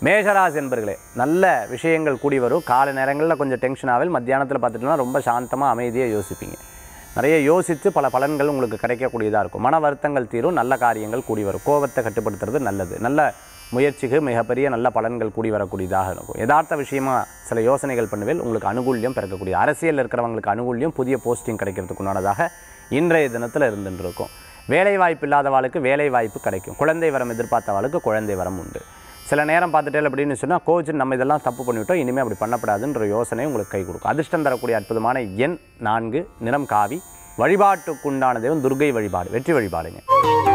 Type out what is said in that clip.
மேஷராசி என்பர்களே நல்ல விஷயங்கள் கூடி வரும் காலை நேரங்களில் கொஞ்சம் டென்ஷன் ஆகல் மத்தியானத்தில் பார்த்துட்டோம்னா ரொம்ப சாந்தமாக அமைதியாக யோசிப்பீங்க நிறைய யோசித்து பல பலன்கள் உங்களுக்கு கிடைக்கக்கூடியதாக இருக்கும் மன வருத்தங்கள் தீரும் நல்ல காரியங்கள் கூடி வரும் கோபத்தை கட்டுப்படுத்துறது நல்லது நல்ல முயற்சிக்கு மிகப்பெரிய நல்ல பலன்கள் கூடி வரக்கூடியதாக இருக்கும் யதார்த்த விஷயமா சில யோசனைகள் பண்ணுவேல் உங்களுக்கு அனுகூல்யம் பிறக்கக்கூடிய அரசியலில் இருக்கிறவங்களுக்கு அனுகூல்யம் புதிய போஸ்டிங் கிடைக்கிறதுக்கு உண்டானதாக இன்றைய தினத்தில் இருந்துட்டு இருக்கும் வேலை வாய்ப்பு இல்லாதவாளுக்கு வேலை வாய்ப்பு கிடைக்கும் குழந்தை வரம் எதிர்பார்த்தவாளுக்கு குழந்தை வரம் உண்டு சில நேரம் பார்த்துட்டே அப்படின்னு சொன்னால் கோச் நம்ம இதெல்லாம் தப்பு பண்ணிவிட்டோம் இனிமேல் அப்படி பண்ணப்படாதுன்ற யோசனை உங்களுக்கு கை கொடுக்கும் அதிர்ஷ்டம் தரக்கூடிய அற்புதமான எண் நான்கு நிறம் காவி வழிபாட்டுக்குண்டான தெய்வம் துர்கை வழிபாடு வெற்றி வழிபாடுங்க